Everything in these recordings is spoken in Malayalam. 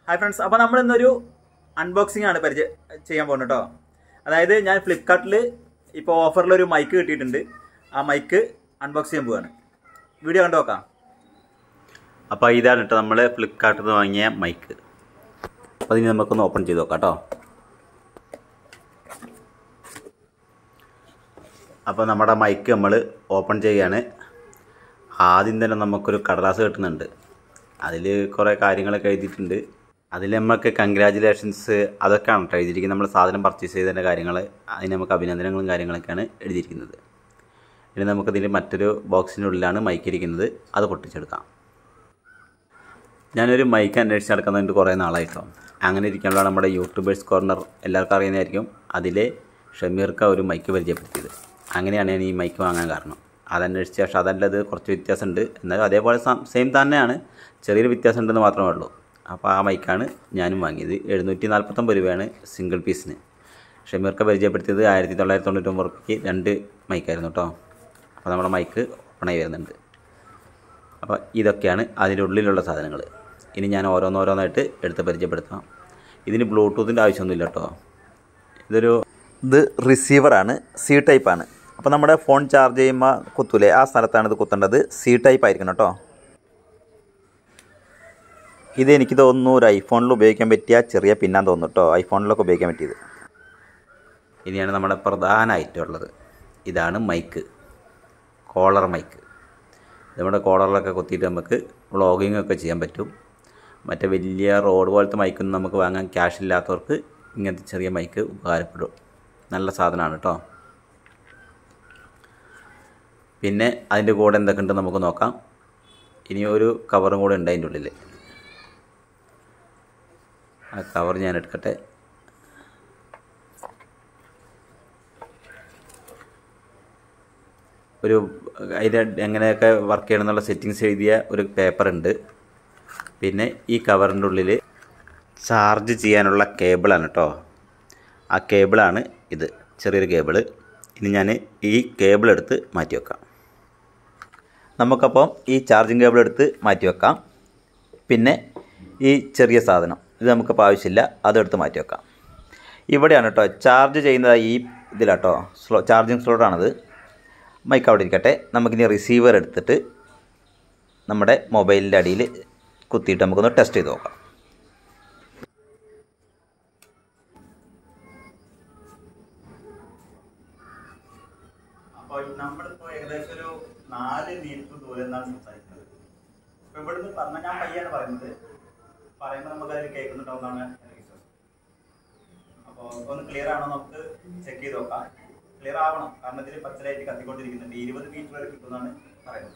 ഹായ് ഫ്രണ്ട്സ് അപ്പോൾ നമ്മൾ ഇന്നൊരു അൺബോക്സിംഗ് ആണ് പരിചയ ചെയ്യാൻ പോകുന്നത് കേട്ടോ അതായത് ഞാൻ ഫ്ലിപ്കാർട്ടിൽ ഇപ്പോൾ ഓഫറിൽ ഒരു മൈക്ക് കിട്ടിയിട്ടുണ്ട് ആ മൈക്ക് അൺബോക്സ് ചെയ്യാൻ പോവാണ് വീഡിയോ കണ്ടു നോക്കാം അപ്പോൾ ഇതാണ് കേട്ടോ നമ്മൾ ഫ്ലിപ്കാർട്ടിൽ നിന്ന് വാങ്ങിയ മൈക്ക് അപ്പോൾ അതിന് നമുക്കൊന്ന് ഓപ്പൺ ചെയ്ത് നോക്കാം കേട്ടോ അപ്പോൾ നമ്മുടെ മൈക്ക് നമ്മൾ ഓപ്പൺ ചെയ്യുകയാണ് ആദ്യം തന്നെ നമുക്കൊരു കടലാസ് കിട്ടുന്നുണ്ട് അതിൽ കുറേ കാര്യങ്ങളൊക്കെ എഴുതിയിട്ടുണ്ട് അതിൽ നമുക്ക് കൺഗ്രാജുലേഷൻസ് അതൊക്കെയാണ് കേട്ടോ എഴുതിയിരിക്കുന്നത് നമ്മൾ സാധനം പർച്ചേസ് ചെയ്തതിൻ്റെ കാര്യങ്ങൾ അതിന് നമുക്ക് അഭിനന്ദനങ്ങളും കാര്യങ്ങളൊക്കെയാണ് എഴുതിയിരിക്കുന്നത് ഇനി നമുക്കതിൽ മറ്റൊരു ബോക്സിനുള്ളിലാണ് മൈക്ക് ഇരിക്കുന്നത് അത് പൊട്ടിച്ചെടുക്കാം ഞാനൊരു മൈക്ക് അന്വേഷിച്ച് നടക്കുന്നുണ്ട് കുറേ നാളായിട്ടോ അങ്ങനെ ഇരിക്കുമ്പോഴാണ് നമ്മുടെ യൂട്യൂബേഴ്സ് കോർണർ എല്ലാവർക്കും അറിയുന്നതായിരിക്കും അതിലെ ഷമീർക്ക ഒരു മൈക്ക് പരിചയപ്പെടുത്തിയത് അങ്ങനെയാണ് ഞാൻ ഈ മൈക്ക് വാങ്ങാൻ കാരണം അതന്വേഷിച്ച പക്ഷേ അതല്ലത് കുറച്ച് വ്യത്യാസമുണ്ട് എന്നാലും അതേപോലെ സെയിം തന്നെയാണ് ചെറിയൊരു വ്യത്യാസം ഉണ്ടെന്ന് മാത്രമേ ഉള്ളൂ അപ്പോൾ ആ മൈക്കാണ് ഞാനും വാങ്ങിയത് എഴുന്നൂറ്റി നാൽപ്പത്തൊമ്പത് രൂപയാണ് സിംഗിൾ പീസിന് ഷമീർക്ക പരിചയപ്പെടുത്തിയത് ആയിരത്തി തൊള്ളായിരത്തി തൊണ്ണൂറ്റൊമ്പത് റുപ്യക്ക് രണ്ട് മൈക്കായിരുന്നു കേട്ടോ അപ്പോൾ നമ്മുടെ മൈക്ക് ഓപ്പണായി വരുന്നുണ്ട് അപ്പോൾ ഇതൊക്കെയാണ് അതിൻ്റെ ഉള്ളിലുള്ള സാധനങ്ങൾ ഇനി ഞാൻ ഓരോന്നോരോന്നായിട്ട് എടുത്ത് പരിചയപ്പെടുത്താം ഇതിന് ബ്ലൂടൂത്തിൻ്റെ ആവശ്യമൊന്നുമില്ല കേട്ടോ ഇതൊരു ഇത് റിസീവറാണ് സി ടൈപ്പാണ് അപ്പോൾ നമ്മുടെ ഫോൺ ചാർജ് ചെയ്യുമ്പോൾ കുത്തൂലേ ആ സ്ഥലത്താണ് ഇത് കുത്തേണ്ടത് സി ടൈപ്പ് ആയിരിക്കണം കേട്ടോ ഇത് എനിക്ക് തോന്നുന്നു ഒരു ഐഫോണിൽ ഉപയോഗിക്കാൻ പറ്റിയ ചെറിയ പിന്നാൻ തോന്നുന്നു കേട്ടോ ഐഫോണിലൊക്കെ ഉപയോഗിക്കാൻ പറ്റിയത് ഇനിയാണ് നമ്മുടെ പ്രധാനമായിട്ടുള്ളത് ഇതാണ് മൈക്ക് കോളർ മൈക്ക് നമ്മുടെ കോളറിലൊക്കെ കുത്തിയിട്ട് നമുക്ക് വ്ളോഗിങ് ഒക്കെ ചെയ്യാൻ പറ്റും മറ്റേ വലിയ റോഡ് പോലത്തെ മൈക്കൊന്നും നമുക്ക് വാങ്ങാൻ ക്യാഷ് ഇല്ലാത്തവർക്ക് ഇങ്ങനത്തെ ചെറിയ മൈക്ക് ഉപകാരപ്പെടും നല്ല സാധനമാണ് കേട്ടോ പിന്നെ അതിൻ്റെ കൂടെ എന്തൊക്കെ ഉണ്ട് നമുക്ക് നോക്കാം ഇനി ഒരു കവറും കൂടെ ഉണ്ട് അതിൻ്റെ ഉള്ളിൽ ആ കവർ ഞാൻ എടുക്കട്ടെ ഒരു അതിൻ്റെ എങ്ങനെയൊക്കെ വർക്ക് ചെയ്യണം എന്നുള്ള സെറ്റിങ്സ് എഴുതിയ ഒരു പേപ്പർ ഉണ്ട് പിന്നെ ഈ കവറിൻ്റെ ഉള്ളിൽ ചാർജ് ചെയ്യാനുള്ള കേബിളാണ് കേട്ടോ ആ കേബിളാണ് ഇത് ചെറിയൊരു കേബിള് ഇനി ഞാൻ ഈ കേബിൾ എടുത്ത് മാറ്റി വെക്കാം നമുക്കപ്പം ഈ ചാർജിങ് കേബിൾ എടുത്ത് മാറ്റി വെക്കാം പിന്നെ ഈ ചെറിയ സാധനം ഇത് നമുക്കിപ്പോൾ ആവശ്യമില്ല അതെടുത്ത് മാറ്റി വെക്കാം ഇവിടെയാണ് കേട്ടോ ചാർജ് ചെയ്യുന്നത് ഈ ഇതിലാട്ടോ സ്ലോ ചാർജിങ് സ്ലോട്ടാണിത് മൈക്ക് അവിടെ ഇരിക്കട്ടെ നമുക്കിനി റിസീവർ എടുത്തിട്ട് നമ്മുടെ മൊബൈലിൻ്റെ അടിയിൽ കുത്തിയിട്ട് നമുക്കൊന്ന് ടെസ്റ്റ് ചെയ്ത് നോക്കാം അപ്പോൾ നമ്മളിപ്പോൾ ഏകദേശം ഒരു നാല് മീറ്റർ ദൂരം എന്നാണ് സംസാരിക്കുന്നത് അപ്പോൾ ഇവിടുന്ന് പറഞ്ഞ ഞാൻ പയ്യാണ് പറയുന്നത് പറയുമ്പോൾ നമുക്ക് അതിൽ കേൾക്കുന്നുണ്ടാവുന്നതാണ് എൻ്റെ വിശ്വാസം അപ്പോൾ ഒന്ന് ക്ലിയർ ആണോ നമുക്ക് ചെക്ക് ചെയ്ത് നോക്കാം ക്ലിയർ ആവണം കാരണം ഇതിൽ പച്ചലായിട്ട് കത്തിക്കൊണ്ടിരിക്കുന്നുണ്ട് ഇരുപത് മീറ്റർ വരെ കിട്ടുമെന്നാണ് പറയുന്നത്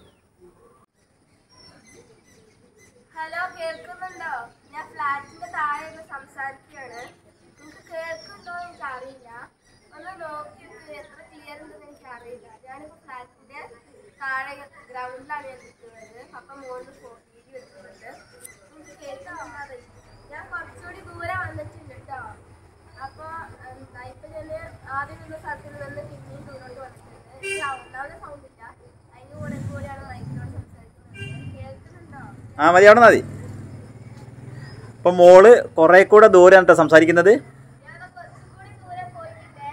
ഹലോ കേൾക്കുന്നുണ്ടോ ഞാൻ ഫ്ലാറ്റിന്റെ താഴെ നിന്ന് സംസാരിക്കുകയാണ് നിങ്ങൾക്ക് കേൾക്കുന്നുണ്ടോ എനിക്ക് അറിയില്ല ഒന്ന് നോക്കി നിൽക്ക്. എത്ര ക്ലിയർ ഉണ്ടെന്ന് എനിക്ക് അറിയില്ല ഞാനിപ്പോ ഫ്ലാറ്റിന്റെ താഴെ ഗ്രൗണ്ടിലാണ് ഞാൻ നിൽക്കുന്നത് അപ്പൊ മോളിൽ വീഡിയോ എടുക്കുന്നുണ്ട് നിങ്ങൾക്ക് കേൾക്കുന്നുണ്ടോ അറിയില്ല ഞാൻ കുറച്ചുകൂടി ദൂരെ വന്നിട്ടുണ്ട് കേട്ടോ അപ്പൊ എന്താ ഇപ്പൊ ഞാൻ ആദ്യം നിന്ന സ്ഥലത്തിൽ നിന്ന് പിന്നെയും ദൂരോട്ട് വന്നിട്ടുണ്ട് എനിക്ക് ഒന്നാമത് സൗണ്ട് ഇല്ല അതിന്റെ കൂടെ കൂടെയാണ് മൈക്കിനോട് സംസാരിക്കുന്നത് കേൾക്കുന്നുണ്ടോ ആ മതി അവിടെ മതി അപ്പം മോള് കുറേ കൂടെ ദൂരെയാണ് കേട്ടോ സംസാരിക്കുന്നത് ഞാൻ കുറച്ചുകൂടി ദൂരെ പോയിട്ടില്ലേ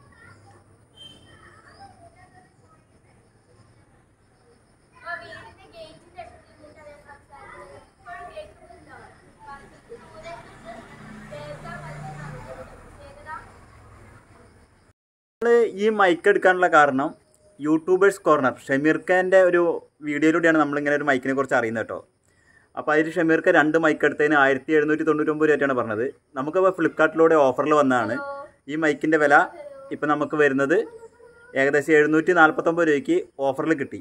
ആ വീടിന്റെ ഗേറ്റിന്റെ അടുത്ത് നിന്നിട്ടാണ് ഞാൻ സംസാരിക്കുന്നത് ഇപ്പോഴും കേൾക്കുന്നുണ്ടോ കുറച്ച് ദൂരെ നിന്ന് കേൾക്കാൻ പറ്റുന്ന പ്രത്യേകത നമ്മൾ ഈ മൈക്ക് എടുക്കാനുള്ള കാരണം യൂട്യൂബേഴ്സ് കോർണർ ഷമീർ ഖാൻ്റെ ഒരു വീഡിയോയിലൂടെയാണ് നമ്മളിങ്ങനെ ഒരു മൈക്കിനെ കുറിച്ച് അറിയുന്നത് കേട്ടോ അപ്പോൾ അതിൽ ഷമീർ ഖാൻ രണ്ട് മൈക്ക് എടുത്തതിന് ആയിരത്തി എഴുന്നൂറ്റി തൊണ്ണൂറ്റൊമ്പത് രൂപയാണ് പറഞ്ഞത് നമുക്കപ്പോൾ ഫ്ലിപ്കാർട്ടിലൂടെ ഓഫറിൽ വന്നതാണ് ഈ മൈക്കിൻ്റെ വില ഇപ്പം നമുക്ക് വരുന്നത് ഏകദേശം എഴുന്നൂറ്റി നാൽപ്പത്തൊമ്പത് രൂപയ്ക്ക് ഓഫറിൽ കിട്ടി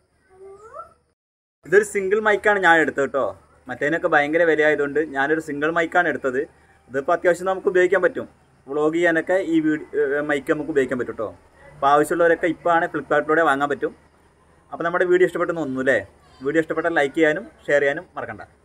ഇതൊരു സിംഗിൾ മൈക്കാണ് ഞാൻ എടുത്തത് കേട്ടോ മറ്റേതിനൊക്കെ ഭയങ്കര വിലയായതുകൊണ്ട് ഞാനൊരു സിംഗിൾ മൈക്കാണ് എടുത്തത് ഇതിപ്പോൾ അത്യാവശ്യം നമുക്ക് ഉപയോഗിക്കാൻ പറ്റും വ്ളോഗ് ചെയ്യാനൊക്കെ ഈ വീഡിയോ മൈക്ക് നമുക്ക് ഉപയോഗിക്കാൻ പറ്റും കേട്ടോ അപ്പോൾ ആവശ്യമുള്ളവരൊക്കെ ഇപ്പോൾ ആണ് ഫ്ലിപ്കാർട്ടിലൂടെ വാങ്ങാൻ പറ്റും അപ്പോൾ നമ്മുടെ വീഡിയോ ഇഷ്ടപ്പെട്ടെന്ന് തോന്നുന്നു അല്ലേ വീഡിയോ ഇഷ്ടപ്പെട്ടാൽ ലൈക്ക് ചെയ്യാനും ഷെയർ ചെയ്യാനും മറക്കണ്ട